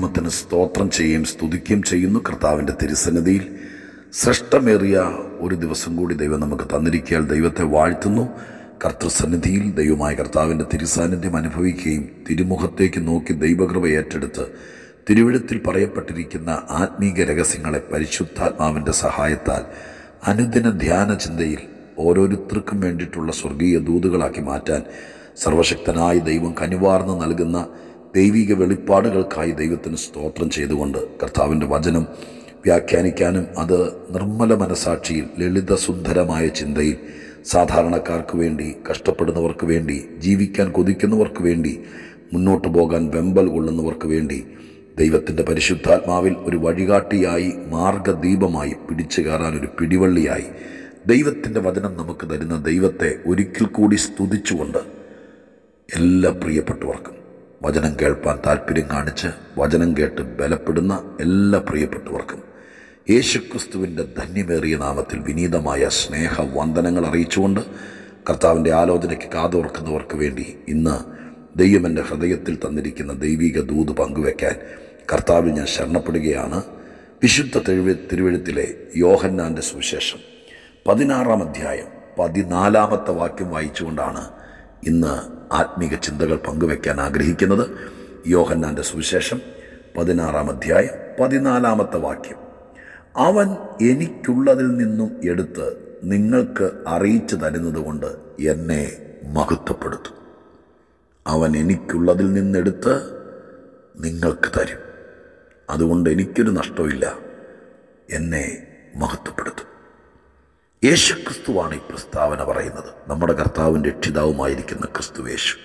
നാമത്തിന് സ്തോത്രം ചെയ്യുകയും സ്തുതിക്കുകയും ചെയ്യുന്നു കർത്താവിൻ്റെ തിരുസന്നിധിയിൽ ശ്രേഷ്ഠമേറിയ ഒരു ദിവസം കൂടി ദൈവം നമുക്ക് തന്നിരിക്കാൻ ദൈവത്തെ വാഴ്ത്തുന്നു കർത്തൃസന്നിധിയിൽ ദൈവമായ കർത്താവിൻ്റെ തിരുസാന്നിധ്യം അനുഭവിക്കുകയും തിരുമുഖത്തേക്ക് നോക്കി ദൈവകൃപ ഏറ്റെടുത്ത് തിരുവിഴത്തിൽ പറയപ്പെട്ടിരിക്കുന്ന ആത്മീക രഹസ്യങ്ങളെ പരിശുദ്ധാത്മാവിൻ്റെ സഹായത്താൽ അനുദിന ധ്യാന ചിന്തയിൽ ഓരോരുത്തർക്കും വേണ്ടിയിട്ടുള്ള സ്വർഗീയ ദൂതുകളാക്കി മാറ്റാൻ സർവശക്തനായ ദൈവം കനിവാർന്ന് നൽകുന്ന ദൈവിക വെളിപ്പാടുകൾക്കായി ദൈവത്തിന് സ്തോത്രം ചെയ്തുകൊണ്ട് കർത്താവിൻ്റെ വചനം വ്യാഖ്യാനിക്കാനും അത് നിർമ്മല മനസാക്ഷിയിൽ ലളിതസുന്ദരമായ ചിന്തയിൽ സാധാരണക്കാർക്ക് വേണ്ടി കഷ്ടപ്പെടുന്നവർക്ക് വേണ്ടി ജീവിക്കാൻ കൊതിക്കുന്നവർക്ക് വേണ്ടി മുന്നോട്ട് പോകാൻ വെമ്പൽ കൊള്ളുന്നവർക്ക് വേണ്ടി ദൈവത്തിൻ്റെ പരിശുദ്ധാത്മാവിൽ ഒരു വഴികാട്ടിയായി മാർഗദീപമായി പിടിച്ചു കയറാൻ ഒരു പിടിവള്ളിയായി ദൈവത്തിൻ്റെ വചനം നമുക്ക് തരുന്ന ദൈവത്തെ ഒരിക്കൽ കൂടി സ്തുതിച്ചുകൊണ്ട് എല്ലാ പ്രിയപ്പെട്ടവർക്കും വചനം കേൾപ്പാൻ താല്പര്യം കാണിച്ച് വചനം കേട്ട് ബലപ്പെടുന്ന എല്ലാ പ്രിയപ്പെട്ടവർക്കും യേശുക്രിസ്തുവിൻ്റെ ധന്യമേറിയ നാമത്തിൽ വിനീതമായ സ്നേഹ വന്ദനങ്ങൾ അറിയിച്ചുകൊണ്ട് കർത്താവിൻ്റെ ആലോചനയ്ക്ക് കാതോർക്കുന്നവർക്ക് വേണ്ടി ഇന്ന് ദൈവം എൻ്റെ ഹൃദയത്തിൽ തന്നിരിക്കുന്ന ദൈവിക ദൂത് പങ്കുവെക്കാൻ കർത്താവിൽ ഞാൻ ശരണപ്പെടുകയാണ് വിശുദ്ധ തിരുവ തിരുവഴുത്തിലെ യോഹന്നാൻ്റെ സുവിശേഷം പതിനാറാം അധ്യായം പതിനാലാമത്തെ വാക്യം വായിച്ചുകൊണ്ടാണ് ഇന്ന് ആത്മീക ചിന്തകൾ പങ്കുവെക്കാൻ ആഗ്രഹിക്കുന്നത് യോഹന്നാൻ്റെ സുവിശേഷം പതിനാറാം അധ്യായം പതിനാലാമത്തെ വാക്യം അവൻ എനിക്കുള്ളതിൽ നിന്നും എടുത്ത് നിങ്ങൾക്ക് അറിയിച്ചു തരുന്നത് കൊണ്ട് എന്നെ മഹത്വപ്പെടുത്തും അവൻ എനിക്കുള്ളതിൽ നിന്നെടുത്ത് നിങ്ങൾക്ക് തരും അതുകൊണ്ട് എനിക്കൊരു നഷ്ടമില്ല എന്നെ മഹത്വപ്പെടുത്തും യേശുക്രിസ്തുവാണ് ഈ പ്രസ്താവന പറയുന്നത് നമ്മുടെ കർത്താവും രക്ഷിതാവുമായിരിക്കുന്ന ക്രിസ്തുവേശു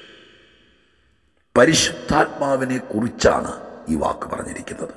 പരിശുദ്ധാത്മാവിനെ കുറിച്ചാണ് ഈ വാക്ക് പറഞ്ഞിരിക്കുന്നത്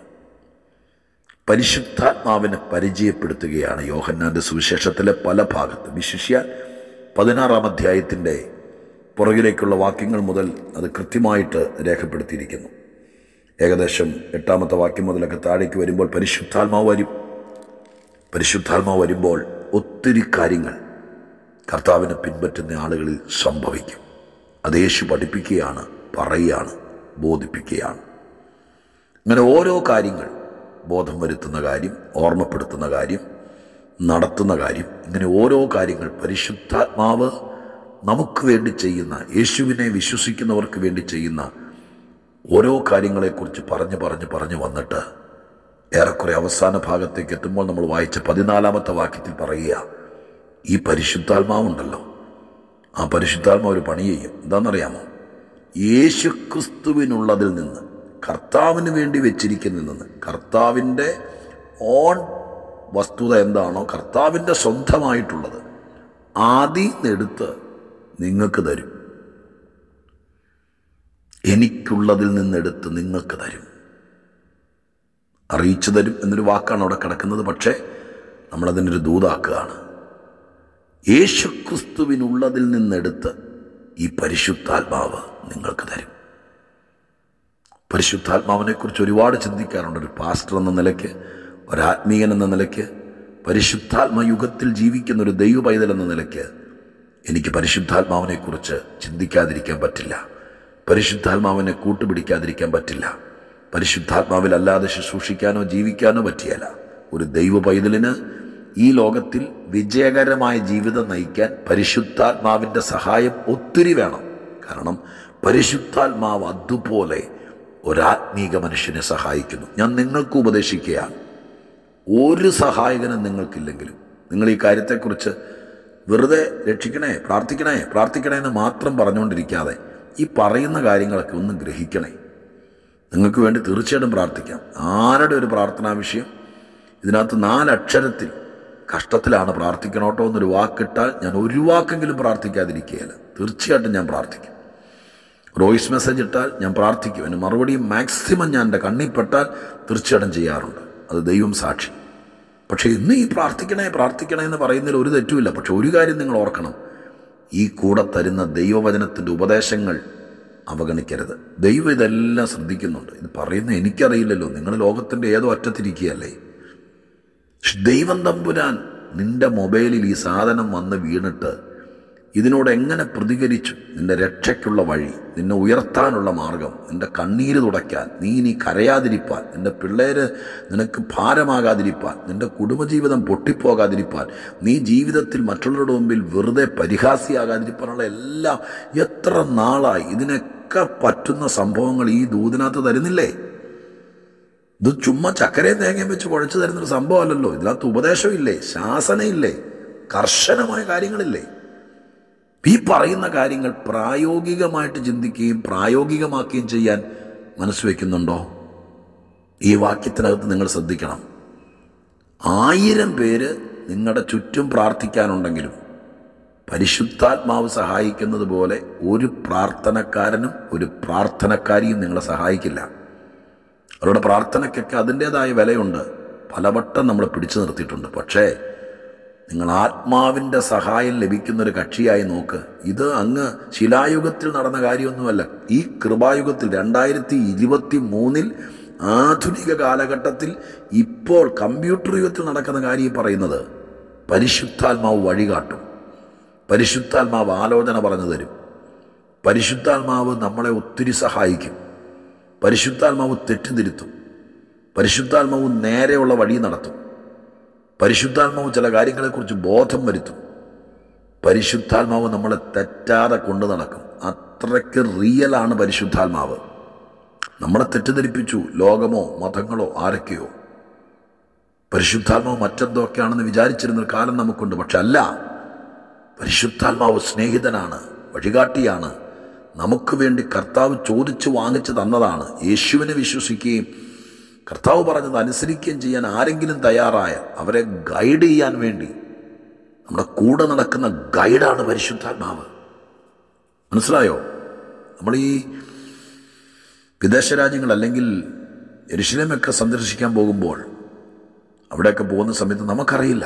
പരിശുദ്ധാത്മാവിനെ പരിചയപ്പെടുത്തുകയാണ് യോഹന്നാന്റെ സുവിശേഷത്തിലെ പല ഭാഗത്തും വിശിഷ്യ പതിനാറാം അധ്യായത്തിൻ്റെ പുറകിലേക്കുള്ള വാക്യങ്ങൾ മുതൽ അത് കൃത്യമായിട്ട് രേഖപ്പെടുത്തിയിരിക്കുന്നു ഏകദേശം എട്ടാമത്തെ വാക്യം മുതലൊക്കെ താഴേക്ക് വരുമ്പോൾ പരിശുദ്ധാത്മാവ് വരും പരിശുദ്ധാത്മാവ് വരുമ്പോൾ ഒത്തിരി കാര്യങ്ങൾ കർത്താവിനെ പിൻപറ്റുന്ന ആളുകളിൽ സംഭവിക്കും അത് യേശു പഠിപ്പിക്കുകയാണ് പറയുകയാണ് ബോധിപ്പിക്കുകയാണ് അങ്ങനെ ഓരോ കാര്യങ്ങൾ ബോധം വരുത്തുന്ന കാര്യം ഓർമ്മപ്പെടുത്തുന്ന കാര്യം നടത്തുന്ന കാര്യം ഇങ്ങനെ ഓരോ കാര്യങ്ങൾ പരിശുദ്ധാത്മാവ് നമുക്ക് വേണ്ടി ചെയ്യുന്ന യേശുവിനെ വിശ്വസിക്കുന്നവർക്ക് വേണ്ടി ചെയ്യുന്ന ഓരോ കാര്യങ്ങളെക്കുറിച്ച് പറഞ്ഞ് പറഞ്ഞ് പറഞ്ഞ് വന്നിട്ട് ഏറെക്കുറെ അവസാന ഭാഗത്തേക്ക് എത്തുമ്പോൾ നമ്മൾ വായിച്ച പതിനാലാമത്തെ വാക്യത്തിൽ പറയുക ഈ പരിശുദ്ധാത്മാവുണ്ടല്ലോ ആ പരിശുദ്ധാത്മാവ് ഒരു പണി ചെയ്യും എന്താണെന്നറിയാമോ യേശുക്രിസ്തുവിനുള്ളതിൽ നിന്ന് കർത്താവിന് വേണ്ടി വെച്ചിരിക്കുന്നതിൽ നിന്ന് കർത്താവിൻ്റെ ഓൺ വസ്തുത എന്താണോ കർത്താവിൻ്റെ സ്വന്തമായിട്ടുള്ളത് ആദ്യം എടുത്ത് നിങ്ങൾക്ക് തരും എനിക്കുള്ളതിൽ നിന്നെടുത്ത് നിങ്ങൾക്ക് തരും അറിയിച്ചു തരും എന്നൊരു വാക്കാണ് അവിടെ കിടക്കുന്നത് പക്ഷേ നമ്മളതിനൊരു ദൂതാക്കുകയാണ് യേശുക്രിസ്തുവിനുള്ളതിൽ നിന്നെടുത്ത് ഈ പരിശുദ്ധാത്മാവ് നിങ്ങൾക്ക് തരും പരിശുദ്ധാത്മാവിനെക്കുറിച്ച് ഒരുപാട് ചിന്തിക്കാറുണ്ട് ഒരു പാസ്റ്റർ എന്ന നിലയ്ക്ക് ഒരാത്മീയൻ എന്ന നിലയ്ക്ക് പരിശുദ്ധാത്മയുഗത്തിൽ ജീവിക്കുന്ന ഒരു ദൈവ പൈതൽ എന്ന നിലയ്ക്ക് എനിക്ക് പരിശുദ്ധാത്മാവിനെക്കുറിച്ച് ചിന്തിക്കാതിരിക്കാൻ പറ്റില്ല പരിശുദ്ധാത്മാവിനെ കൂട്ടുപിടിക്കാതിരിക്കാൻ പറ്റില്ല പരിശുദ്ധാത്മാവിൽ അല്ലാതെ ശുശ്രൂഷിക്കാനോ ജീവിക്കാനോ പറ്റിയല്ല ഒരു ദൈവ പൈതലിന് ഈ ലോകത്തിൽ വിജയകരമായ ജീവിതം നയിക്കാൻ പരിശുദ്ധാത്മാവിൻ്റെ സഹായം ഒത്തിരി വേണം കാരണം പരിശുദ്ധാത്മാവ് അതുപോലെ ഒരാത്മീക മനുഷ്യനെ സഹായിക്കുന്നു ഞാൻ നിങ്ങൾക്ക് ഉപദേശിക്കുകയാണ് ഒരു സഹായകനും നിങ്ങൾക്കില്ലെങ്കിലും നിങ്ങൾ ഈ കാര്യത്തെക്കുറിച്ച് വെറുതെ രക്ഷിക്കണേ പ്രാർത്ഥിക്കണേ പ്രാർത്ഥിക്കണേ എന്ന് മാത്രം പറഞ്ഞുകൊണ്ടിരിക്കാതെ ഈ പറയുന്ന കാര്യങ്ങളൊക്കെ ഒന്ന് ഗ്രഹിക്കണേ നിങ്ങൾക്ക് വേണ്ടി തീർച്ചയായിട്ടും പ്രാർത്ഥിക്കാം ആരുടെ ഒരു പ്രാർത്ഥനാ വിഷയം ഇതിനകത്ത് നാലക്ഷരത്തിൽ കഷ്ടത്തിലാണ് പ്രാർത്ഥിക്കണോട്ടോ എന്നൊരു വാക്കിട്ടാൽ ഞാൻ ഒരു വാക്കെങ്കിലും പ്രാർത്ഥിക്കാതിരിക്കുകയില്ല തീർച്ചയായിട്ടും ഞാൻ പ്രാർത്ഥിക്കും വോയിസ് മെസ്സേജ് ഇട്ടാൽ ഞാൻ പ്രാർത്ഥിക്കും അതിന് മറുപടി മാക്സിമം ഞാൻ എൻ്റെ കണ്ണിപ്പെട്ടാൽ തീർച്ചയായിട്ടും ചെയ്യാറുണ്ട് അത് ദൈവം സാക്ഷി പക്ഷേ ഇന്ന് ഈ പ്രാർത്ഥിക്കണേ പ്രാർത്ഥിക്കണേ എന്ന് പറയുന്നതിൽ ഒരു തെറ്റുമില്ല പക്ഷെ ഒരു കാര്യം നിങ്ങൾ ഓർക്കണം ഈ കൂടെ തരുന്ന ദൈവവചനത്തിൻ്റെ ഉപദേശങ്ങൾ അവഗണിക്കരുത് ദൈവം ഇതെല്ലാം ശ്രദ്ധിക്കുന്നുണ്ട് ഇത് പറയുന്ന എനിക്കറിയില്ലല്ലോ നിങ്ങൾ ലോകത്തിൻ്റെ ഏതോ അറ്റത്തിരിക്കുകയല്ലേ ദൈവം തമ്പുരാൻ നിന്റെ മൊബൈലിൽ ഈ സാധനം വന്ന് വീണിട്ട് ഇതിനോട് എങ്ങനെ പ്രതികരിച്ചു നിന്റെ രക്ഷയ്ക്കുള്ള വഴി നിന്നെ ഉയർത്താനുള്ള മാർഗം നിന്റെ കണ്ണീര് തുടയ്ക്കാൻ നീ ഇനി കരയാതിരിപ്പാൻ നിന്റെ പിള്ളേര് നിനക്ക് ഭാരമാകാതിരിപ്പാൻ നിന്റെ കുടുംബജീവിതം പൊട്ടിപ്പോകാതിരിപ്പാൻ നീ ജീവിതത്തിൽ മറ്റുള്ളവരുടെ മുമ്പിൽ വെറുതെ പരിഹാസിയാകാതിരിപ്പാനുള്ള എല്ലാം എത്ര നാളായി ഇതിനൊക്കെ പറ്റുന്ന സംഭവങ്ങൾ ഈ ദൂതിനകത്ത് തരുന്നില്ലേ ഇത് ചുമ്മാ ചക്കരയും തേങ്ങയും വെച്ച് കുഴച്ചു തരുന്നൊരു സംഭവമല്ലല്ലോ ഇതിനകത്ത് ഉപദേശമില്ലേ ശാസനയില്ലേ കർശനമായ കാര്യങ്ങളില്ലേ ഈ പറയുന്ന കാര്യങ്ങൾ പ്രായോഗികമായിട്ട് ചിന്തിക്കുകയും പ്രായോഗികമാക്കുകയും ചെയ്യാൻ മനസ്സ് വയ്ക്കുന്നുണ്ടോ ഈ വാക്യത്തിനകത്ത് നിങ്ങൾ ശ്രദ്ധിക്കണം ആയിരം പേര് നിങ്ങളുടെ ചുറ്റും പ്രാർത്ഥിക്കാനുണ്ടെങ്കിലും പരിശുദ്ധാത്മാവ് സഹായിക്കുന്നത് പോലെ ഒരു പ്രാർത്ഥനക്കാരനും ഒരു പ്രാർത്ഥനക്കാരിയും നിങ്ങളെ സഹായിക്കില്ല അവരുടെ പ്രാർത്ഥനയ്ക്കൊക്കെ അതിൻ്റേതായ വിലയുണ്ട് പലവട്ടം നമ്മളെ പിടിച്ചു നിർത്തിയിട്ടുണ്ട് പക്ഷേ നിങ്ങൾ ആത്മാവിൻ്റെ സഹായം ലഭിക്കുന്ന ഒരു കക്ഷിയായി നോക്ക് ഇത് അങ്ങ് ശിലായുഗത്തിൽ നടന്ന കാര്യമൊന്നുമല്ല ഈ കൃപായുഗത്തിൽ രണ്ടായിരത്തി ഇരുപത്തി മൂന്നിൽ ആധുനിക കാലഘട്ടത്തിൽ ഇപ്പോൾ കമ്പ്യൂട്ടർ യുഗത്തിൽ നടക്കുന്ന കാര്യം ഈ പറയുന്നത് പരിശുദ്ധാത്മാവ് വഴികാട്ടും പരിശുദ്ധാത്മാവ് ആലോചന പറഞ്ഞു തരും പരിശുദ്ധാത്മാവ് നമ്മളെ ഒത്തിരി സഹായിക്കും പരിശുദ്ധാത്മാവ് തെറ്റുതിരുത്തും പരിശുദ്ധാത്മാവ് നേരെയുള്ള വഴി നടത്തും പരിശുദ്ധാത്മാവ് ചില കാര്യങ്ങളെക്കുറിച്ച് ബോധം വരുത്തും പരിശുദ്ധാത്മാവ് നമ്മളെ തെറ്റാതെ കൊണ്ടു നടക്കും അത്രയ്ക്ക് റിയലാണ് പരിശുദ്ധാത്മാവ് നമ്മളെ തെറ്റിദ്ധരിപ്പിച്ചു ലോകമോ മതങ്ങളോ ആരൊക്കെയോ പരിശുദ്ധാത്മാവ് മറ്റെന്തൊക്കെയാണെന്ന് വിചാരിച്ചിരുന്ന കാലം നമുക്കുണ്ട് പക്ഷെ അല്ല പരിശുദ്ധാത്മാവ് സ്നേഹിതനാണ് വഴികാട്ടിയാണ് നമുക്ക് വേണ്ടി കർത്താവ് ചോദിച്ചു വാങ്ങിച്ചു തന്നതാണ് യേശുവിനെ വിശ്വസിക്കുകയും കർത്താവ് പറഞ്ഞത് അനുസരിക്കുകയും ചെയ്യാൻ ആരെങ്കിലും തയ്യാറായ അവരെ ഗൈഡ് ചെയ്യാൻ വേണ്ടി നമ്മുടെ കൂടെ നടക്കുന്ന ഗൈഡാണ് പരിശുദ്ധാത്മാവ് മനസ്സിലായോ നമ്മൾ ഈ വിദേശ രാജ്യങ്ങൾ അല്ലെങ്കിൽ എരുശലേമൊക്കെ സന്ദർശിക്കാൻ പോകുമ്പോൾ അവിടെയൊക്കെ പോകുന്ന സമയത്ത് നമുക്കറിയില്ല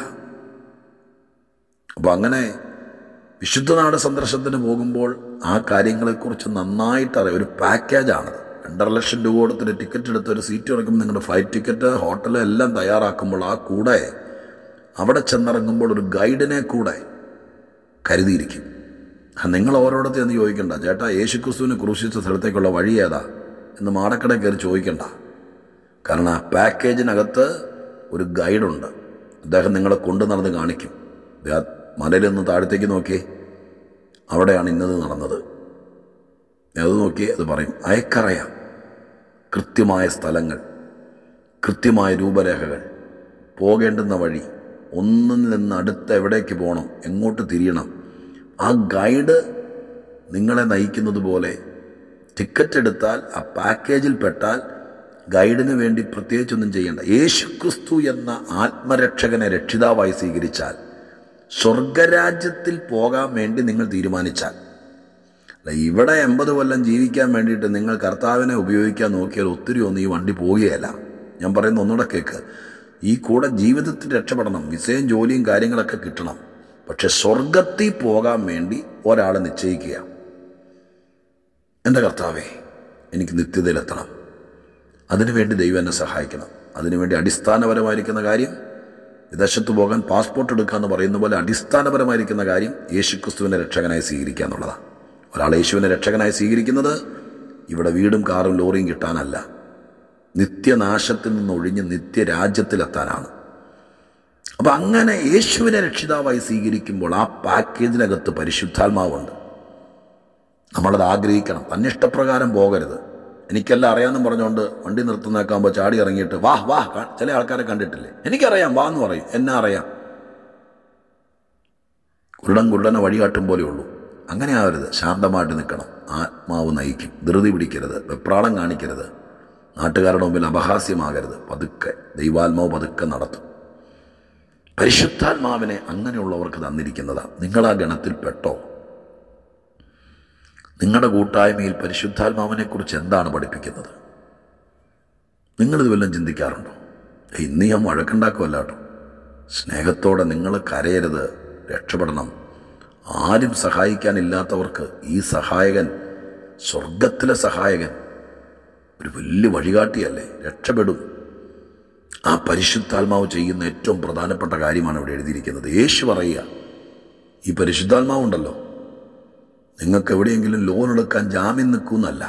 അപ്പോൾ അങ്ങനെ വിശുദ്ധനാട് സന്ദർശനത്തിന് പോകുമ്പോൾ ആ കാര്യങ്ങളെക്കുറിച്ച് നന്നായിട്ട് അറിയാം ഒരു പാക്കേജാണത് രണ്ടര ലക്ഷം രൂപ കൊടുത്തിട്ട് ടിക്കറ്റ് എടുത്ത് ഒരു സീറ്റ് ഇറക്കുമ്പോൾ നിങ്ങളുടെ ഫ്ലൈറ്റ് ടിക്കറ്റ് ഹോട്ടൽ എല്ലാം തയ്യാറാക്കുമ്പോൾ ആ കൂടെ അവിടെ ചെന്നിറങ്ങുമ്പോൾ ഒരു ഗൈഡിനെ കൂടെ കരുതിയിരിക്കും നിങ്ങൾ ഓരോടത്ത് എന്ന് ചോദിക്കണ്ട ചേട്ടാ യേശുക്രിസ്തുവിനെ ക്രൂശിച്ച സ്ഥലത്തേക്കുള്ള വഴി ഏതാ എന്ന് മാടക്കട കയറി ചോദിക്കണ്ട കാരണം ആ പാക്കേജിനകത്ത് ഒരു ഗൈഡുണ്ട് അദ്ദേഹം നിങ്ങളെ കൊണ്ടു നടന്ന് കാണിക്കും ദേ ആ മലയിൽ നിന്ന് താഴത്തേക്ക് നോക്കിയേ അവിടെയാണ് ഇന്നത് നടന്നത് അത് നോക്കി അത് പറയും അയക്കറിയാം കൃത്യമായ സ്ഥലങ്ങൾ കൃത്യമായ രൂപരേഖകൾ പോകേണ്ടുന്ന വഴി ഒന്നിൽ നിന്ന് അടുത്ത് എവിടേക്ക് പോകണം എങ്ങോട്ട് തിരിയണം ആ ഗൈഡ് നിങ്ങളെ നയിക്കുന്നത് പോലെ ടിക്കറ്റ് എടുത്താൽ ആ പാക്കേജിൽ പെട്ടാൽ ഗൈഡിന് വേണ്ടി പ്രത്യേകിച്ചൊന്നും ചെയ്യേണ്ട യേശുക്രിസ്തു എന്ന ആത്മരക്ഷകനെ രക്ഷിതാവായി സ്വീകരിച്ചാൽ സ്വർഗരാജ്യത്തിൽ പോകാൻ വേണ്ടി നിങ്ങൾ തീരുമാനിച്ചാൽ അല്ല ഇവിടെ എൺപത് കൊല്ലം ജീവിക്കാൻ വേണ്ടിയിട്ട് നിങ്ങൾ കർത്താവിനെ ഉപയോഗിക്കാൻ നോക്കിയാൽ ഒത്തിരി ഒന്നും ഈ വണ്ടി പോവുകയല്ല ഞാൻ പറയുന്ന ഒന്നുകൂടെ കേൾക്ക് ഈ കൂടെ ജീവിതത്തിൽ രക്ഷപ്പെടണം വിസയും ജോലിയും കാര്യങ്ങളൊക്കെ കിട്ടണം പക്ഷെ സ്വർഗത്തിൽ പോകാൻ വേണ്ടി ഒരാളെ നിശ്ചയിക്കുക എൻ്റെ കർത്താവേ എനിക്ക് നിത്യതയിലെത്തണം അതിനുവേണ്ടി ദൈവം എന്നെ സഹായിക്കണം അതിനുവേണ്ടി അടിസ്ഥാനപരമായിരിക്കുന്ന കാര്യം വിദേശത്ത് പോകാൻ പാസ്പോർട്ട് എടുക്കുക എന്ന് പറയുന്ന പോലെ അടിസ്ഥാനപരമായിരിക്കുന്ന കാര്യം യേശുക്രിസ്തുവിനെ രക്ഷകനായി സ്വീകരിക്കുക എന്നുള്ളതാണ് ഒരാൾ യേശുവിനെ രക്ഷകനായി സ്വീകരിക്കുന്നത് ഇവിടെ വീടും കാറും ലോറിയും കിട്ടാനല്ല നിത്യനാശത്തിൽ നിന്ന് ഒഴിഞ്ഞ് നിത്യരാജ്യത്തിലെത്താനാണ് അപ്പം അങ്ങനെ യേശുവിനെ രക്ഷിതാവായി സ്വീകരിക്കുമ്പോൾ ആ പാക്കേജിനകത്ത് പരിശുദ്ധാത്മാവുണ്ട് നമ്മളത് ആഗ്രഹിക്കണം തന്നിഷ്ടപ്രകാരം പോകരുത് എനിക്കെല്ലാം അറിയാമെന്നും പറഞ്ഞുകൊണ്ട് വണ്ടി നിർത്തുന്നേക്കാകുമ്പോൾ ചാടി ഇറങ്ങിയിട്ട് വാ വാ കാ- ചില ആൾക്കാരെ കണ്ടിട്ടില്ലേ എനിക്കറിയാം വാ എന്ന് പറയും എന്നെ അറിയാം കുരുടൻ കുരുടനെ വഴികാട്ടും പോലെ ഉള്ളൂ അങ്ങനെ ആവരുത് ശാന്തമായിട്ട് നിൽക്കണം ആത്മാവ് നയിക്കും ധൃതി പിടിക്കരുത് വെപ്രാളം കാണിക്കരുത് നാട്ടുകാരുടെ മുമ്പിൽ അപഹാസ്യമാകരുത് പതുക്കെ ദൈവാത്മാവ് പതുക്കെ നടത്തും പരിശുദ്ധാത്മാവിനെ അങ്ങനെയുള്ളവർക്ക് തന്നിരിക്കുന്നതാണ് നിങ്ങൾ ആ ഗണത്തിൽ പെട്ടോ നിങ്ങളുടെ കൂട്ടായ്മയിൽ പരിശുദ്ധാത്മാവിനെക്കുറിച്ച് എന്താണ് പഠിപ്പിക്കുന്നത് നിങ്ങളിത് വല്ലതും ചിന്തിക്കാറുണ്ടോ ഏയ് ഇന്ന് ഞാൻ വഴക്കുണ്ടാക്കുമല്ല കേട്ടോ സ്നേഹത്തോടെ നിങ്ങൾ കരയരുത് രക്ഷപ്പെടണം ആരും സഹായിക്കാനില്ലാത്തവർക്ക് ഈ സഹായകൻ സ്വർഗത്തിലെ സഹായകൻ ഒരു വലിയ വഴികാട്ടിയല്ലേ രക്ഷപ്പെടും ആ പരിശുദ്ധാത്മാവ് ചെയ്യുന്ന ഏറ്റവും പ്രധാനപ്പെട്ട കാര്യമാണ് ഇവിടെ എഴുതിയിരിക്കുന്നത് യേശു പറയുക ഈ പരിശുദ്ധാത്മാവുണ്ടല്ലോ നിങ്ങൾക്ക് എവിടെയെങ്കിലും ലോൺ എടുക്കാൻ ജാമ്യം നിൽക്കുമെന്നല്ല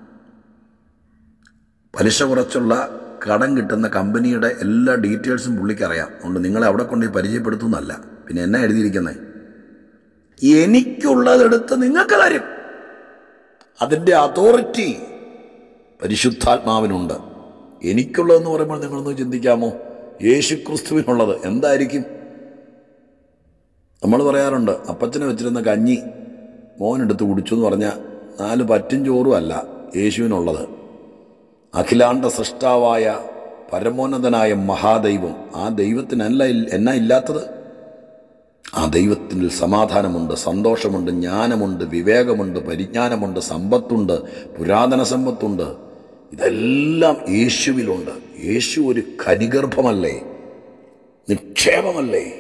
പലിശ കുറച്ചുള്ള കടം കിട്ടുന്ന കമ്പനിയുടെ എല്ലാ ഡീറ്റെയിൽസും പുള്ളിക്ക് അറിയാം അതുകൊണ്ട് നിങ്ങളെ അവിടെ കൊണ്ട് പരിചയപ്പെടുത്തുന്നല്ല പിന്നെ എന്നാ എഴുതിയിരിക്കുന്നത് എനിക്കുള്ളതെടുത്ത് നിങ്ങൾക്ക് തരും അതിൻ്റെ അതോറിറ്റി പരിശുദ്ധാത്മാവിനുണ്ട് എനിക്കുള്ളതെന്ന് പറയുമ്പോൾ നിങ്ങളൊന്ന് ചിന്തിക്കാമോ യേശു ക്രിസ്തുവിനുള്ളത് എന്തായിരിക്കും നമ്മൾ പറയാറുണ്ട് അപ്പച്ചനെ വെച്ചിരുന്ന കഞ്ഞി മോനെടുത്ത് കുടിച്ചു എന്ന് പറഞ്ഞാൽ നാല് പറ്റും ചോറും അല്ല യേശുവിനുള്ളത് അഖിലാണ്ട സൃഷ്ടാവായ പരമോന്നതനായ മഹാദൈവം ആ ദൈവത്തിനല്ല ഇൽ- എന്നാ ഇല്ലാത്തത് ആ ദൈവത്തിൽ സമാധാനമുണ്ട് സന്തോഷമുണ്ട് ജ്ഞാനമുണ്ട് വിവേകമുണ്ട് പരിജ്ഞാനമുണ്ട് സമ്പത്തുണ്ട് പുരാതന സമ്പത്തുണ്ട് ഇതെല്ലാം യേശുവിലുണ്ട് യേശു ഒരു ഖനിഗർഭമല്ലേ നിക്ഷേപമല്ലേ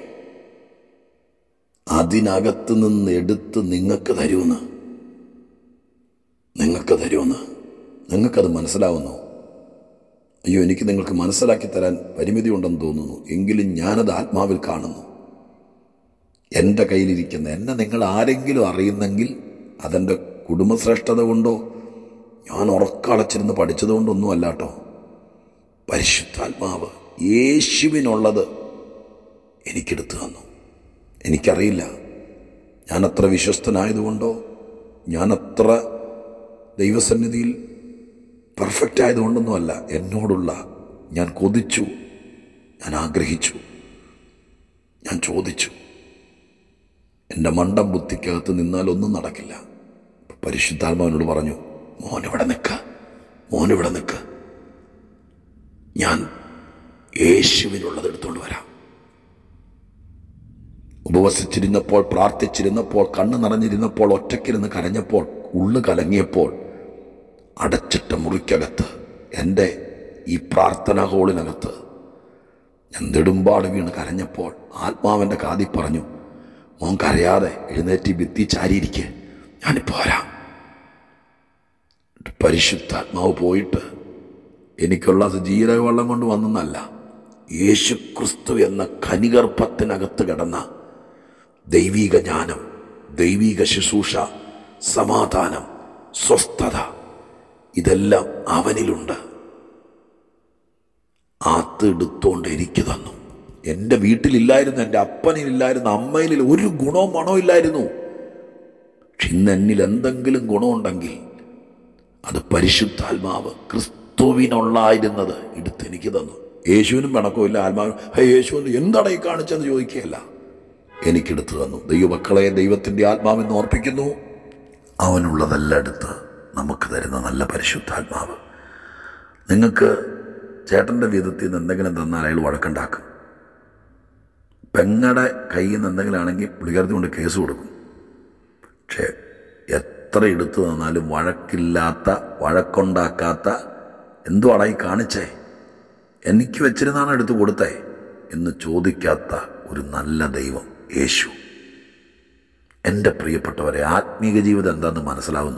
അതിനകത്ത് നിന്ന് എടുത്ത് നിങ്ങൾക്ക് തരുമെന്ന് നിങ്ങൾക്ക് തരുമെന്ന് നിങ്ങൾക്കത് മനസ്സിലാവുന്നു അയ്യോ എനിക്ക് നിങ്ങൾക്ക് മനസ്സിലാക്കി തരാൻ പരിമിതി ഉണ്ടെന്ന് തോന്നുന്നു എങ്കിലും ഞാനത് ആത്മാവിൽ കാണുന്നു എൻ്റെ കയ്യിലിരിക്കുന്ന എന്നെ നിങ്ങൾ ആരെങ്കിലും അറിയുന്നെങ്കിൽ അതെൻ്റെ കുടുംബശ്രേഷ്ഠത കൊണ്ടോ ഞാൻ ഉറക്കളച്ചിരുന്ന് പഠിച്ചത് കൊണ്ടൊന്നും അല്ലാട്ടോ പരിശുദ്ധാത്മാവ് യേശുവിനുള്ളത് എനിക്കെടുത്തു തന്നു എനിക്കറിയില്ല ഞാനത്ര വിശ്വസ്തനായതുകൊണ്ടോ ഞാനത്ര ദൈവസന്നിധിയിൽ പെർഫെക്റ്റ് ആയതുകൊണ്ടൊന്നുമല്ല എന്നോടുള്ള ഞാൻ കൊതിച്ചു ഞാൻ ആഗ്രഹിച്ചു ഞാൻ ചോദിച്ചു എൻ്റെ മണ്ടം ബുദ്ധിക്കകത്ത് നിന്നാൽ ഒന്നും നടക്കില്ല പരിശുദ്ധാത്മാവിനോട് പറഞ്ഞു മോൻ ഇവിടെ നിൽക്ക മോൻ ഇവിടെ നിൽക്ക ഞാൻ യേശുവിനുള്ളത് എടുത്തുകൊണ്ട് വരാം ഉപവസിച്ചിരുന്നപ്പോൾ പ്രാർത്ഥിച്ചിരുന്നപ്പോൾ കണ്ണ് നിറഞ്ഞിരുന്നപ്പോൾ ഒറ്റയ്ക്കിരുന്ന് കരഞ്ഞപ്പോൾ ഉള്ളു കലങ്ങിയപ്പോൾ അടച്ചിട്ട മുറിക്കകത്ത് എൻ്റെ ഈ പ്രാർത്ഥനാ ഹോളിനകത്ത് ഞാൻ നെടുമ്പാട് വീണ് കരഞ്ഞപ്പോൾ ആത്മാവൻ്റെ കാതി പറഞ്ഞു മോൻ കരയാതെ എഴുന്നേറ്റ് ഈ ഭിത്തി ചാരിയിരിക്കെ ഞാനിപ്പോൾ വരാം പരിശുദ്ധാത്മാവ് പോയിട്ട് എനിക്കുള്ള ജീരകവെള്ളം കൊണ്ട് വന്നെന്നല്ല യേശു ക്രിസ്തു എന്ന ഖനിഗർഭത്തിനകത്ത് കിടന്ന ദൈവീക ജ്ഞാനം ദൈവീക ശുശ്രൂഷ സമാധാനം സ്വസ്ഥത ഇതെല്ലാം അവനിലുണ്ട് ആത്തെടുത്തോണ്ട് എനിക്ക് തന്നു എൻ്റെ വീട്ടിലില്ലായിരുന്നു എൻ്റെ അപ്പനിലില്ലായിരുന്നു അമ്മയിലില്ല ഒരു ഗുണവും മണവും ഇല്ലായിരുന്നു പക്ഷെ ഇന്ന് എന്നിൽ എന്തെങ്കിലും ഗുണമുണ്ടെങ്കിൽ അത് പരിശുദ്ധാത്മാവ് ക്രിസ്തുവിനുള്ളായിരുന്നത് എടുത്ത് എനിക്ക് തന്നു യേശുവിനും പിണക്കമില്ല ആത്മാവ് ഹേ യേശുവിന് എന്താണ് ഈ കാണിച്ചെന്ന് ചോദിക്കുകയല്ല എനിക്കെടുത്തു തന്നു ദൈവമക്കളെ ദൈവത്തിൻ്റെ ആത്മാവെന്ന് ഓർപ്പിക്കുന്നു അവനുള്ളതെല്ലാം എടുത്ത് നമുക്ക് തരുന്ന നല്ല പരിശുദ്ധാത്മാവ് നിങ്ങൾക്ക് ചേട്ടൻ്റെ വിധത്തിൽ നിന്ന് എന്തെങ്കിലും തന്നാൽ അയാൾ വഴക്കുണ്ടാക്കും പെങ്ങടെ കയ്യിൽ നിന്ന് എന്തെങ്കിലും ആണെങ്കിൽ പുള്ളിക്കാരത്തി കൊണ്ട് കേസ് കൊടുക്കും പക്ഷേ എത്ര എടുത്തു തന്നാലും വഴക്കില്ലാത്ത വഴക്കുണ്ടാക്കാത്ത എന്തുവാടാ ഈ കാണിച്ചേ എനിക്ക് വെച്ചിരുന്നാണ് എടുത്തു കൊടുത്തേ എന്ന് ചോദിക്കാത്ത ഒരു നല്ല ദൈവം യേശു എൻ്റെ പ്രിയപ്പെട്ടവരെ ആത്മീക ജീവിതം എന്താണെന്ന് മനസ്സിലാവുന്നു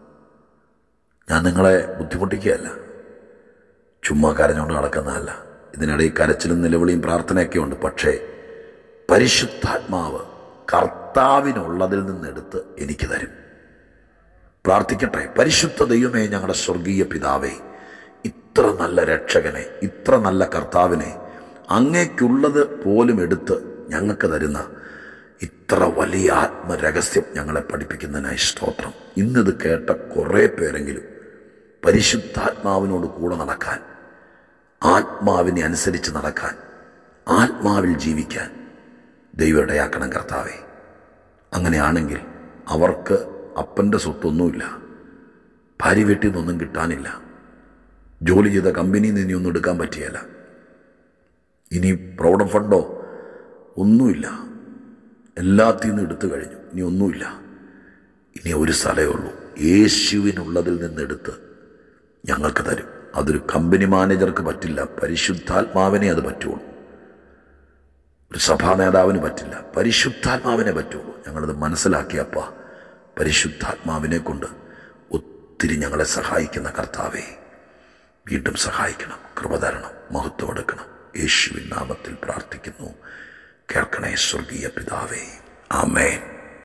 ഞാൻ നിങ്ങളെ ബുദ്ധിമുട്ടിക്കുകയല്ല ചുമ്മാ കരഞ്ഞുകൊണ്ട് നടക്കുന്നതല്ല ഇതിനിടയിൽ കരച്ചിലും നിലവിളിയും പ്രാർത്ഥനയൊക്കെ ഉണ്ട് പക്ഷേ പരിശുദ്ധാത്മാവ് കർത്താവിനുള്ളതിൽ നിന്നെടുത്ത് എനിക്ക് തരും പ്രാർത്ഥിക്കട്ടെ പരിശുദ്ധ ദൈവമേ ഞങ്ങളുടെ സ്വർഗീയ പിതാവേ ഇത്ര നല്ല രക്ഷകനെ ഇത്ര നല്ല കർത്താവിനെ അങ്ങേക്കുള്ളത് പോലും എടുത്ത് ഞങ്ങൾക്ക് തരുന്ന ഇത്ര വലിയ ആത്മരഹസ്യം ഞങ്ങളെ പഠിപ്പിക്കുന്നതിനായി സ്തോത്രം ഇന്നിത് കേട്ട കുറേ പേരെങ്കിലും പരിശുദ്ധാത്മാവിനോട് കൂടെ നടക്കാൻ ആത്മാവിനെ അനുസരിച്ച് നടക്കാൻ ആത്മാവിൽ ജീവിക്കാൻ ദൈവയുടെയാക്കണം കർത്താവെ അങ്ങനെയാണെങ്കിൽ അവർക്ക് അപ്പൻ്റെ സ്വത്തൊന്നുമില്ല ഭാര്യ വീട്ടിൽ നിന്നൊന്നും കിട്ടാനില്ല ജോലി ചെയ്ത കമ്പനിയിൽ നിന്ന് ഇനി ഒന്നും എടുക്കാൻ പറ്റിയല്ല ഇനി പ്രൗഢ ഫണ്ടോ ഒന്നുമില്ല എല്ലാത്തിൽ നിന്നും എടുത്തു കഴിഞ്ഞു ഇനി ഒന്നുമില്ല ഇനി ഒരു സ്ഥലമേ ഉള്ളൂ യേശുവിനുള്ളതിൽ നിന്നെടുത്ത് ഞങ്ങൾക്ക് തരും അതൊരു കമ്പനി മാനേജർക്ക് പറ്റില്ല പരിശുദ്ധാത്മാവിനെ അത് പറ്റുള്ളൂ ഒരു സഭാ നേതാവിന് പറ്റില്ല പരിശുദ്ധാത്മാവിനെ പറ്റുള്ളൂ ഞങ്ങളത് മനസ്സിലാക്കിയപ്പ പരിശുദ്ധാത്മാവിനെ കൊണ്ട് ഒത്തിരി ഞങ്ങളെ സഹായിക്കുന്ന കർത്താവെ വീണ്ടും സഹായിക്കണം കൃപ തരണം മഹത്വം എടുക്കണം യേശുവിൻ നാമത്തിൽ പ്രാർത്ഥിക്കുന്നു കേൾക്കണേ സ്വർഗീയ പിതാവേ ആമേൻ